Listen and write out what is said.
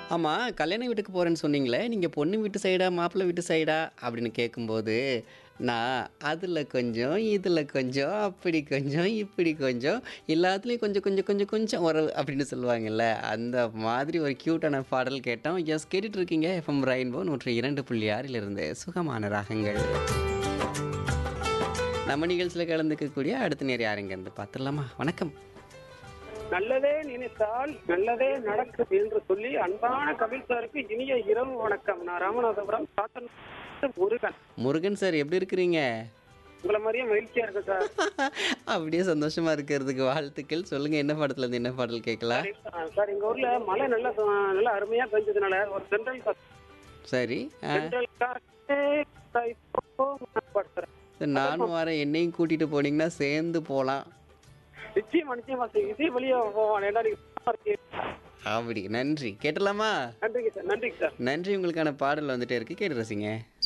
ஆமா, கல்யாண வீட்டுக்கு போறேன்னு சொன்னீங்களே, நீங்க பொண்ணு வீட்டு சைடா, மாப்பிள்ளை வீட்டு சைடா? அப்படின்னு கேட்கும்போது, நான் அதுல கொஞ்சம், இதுல கொஞ்சம், அப்படி கொஞ்சம், இப்படி கொஞ்சம், எல்லாத்துலயும் கொஞ்சம் கொஞ்சம் கொஞ்சம் கொஞ்சம் ஒரு அப்படின்னு சொல்லுவாங்கல்ல, அந்த மாதிரி ஒரு கியூட்டான பாடல் கேட்டோம். எஸ் கேட்டுட்டு இருக்கீங்க எஃப்எம் ரெயின்போ 102.6 இலிருந்து சுகமான ராகங்கள். நம்ம நிகழ்ச்சியில கலந்துக்கக்கூடிய அடுத்த நேர் யாருங்க இருந்து பார்த்துடலாமா? வணக்கம். நல்லதே நினைத்தால் நல்லதே நடக்கும் என்று சொல்லி அன்பான கபில் சாருக்கு இனிய இரவு வணக்கம் நான் ராமநாதபுரம் சாத்தன் முருகன் முருகன் சார் எப்படி இருக்கிறீங்க? உங்களை மாதிரியே மகிழ்ச்சியா இருக்கு சார் அப்படியே சந்தோஷமா இருக்கிறதுக்கு வாழ்த்துக்கள். சொல்லுங்க என்ன படத்துல இருந்து என்ன பாடல் கேட்கலாம்? ஆ, சார் எங்க ஊர்ல மழை நல்லா சு- நல்லா அருமையா பெஞ்சதுனால ஒரு சென்ட்ரல் சரி. ஆ. சென்ட்ரல் படுத்துறேன் சரி, நானும் வரேன். என்னையும் கூட்டிட்டு போனீங்கன்னா சேர்ந்து போலாம். நிச்சயமா நிச்சயமா சார் இதே வெளியே போவான் ஏன்னா நீங்க சும்மா இருக்கீங்க. அப்படி நன்றி. கேட்டலாமா? நன்றிங்க சார் நன்றிங்க சார் நன்றி உங்களுக்கான பாடல் வந்துட்டே இருக்கு. கேட்டு ரசிங்க.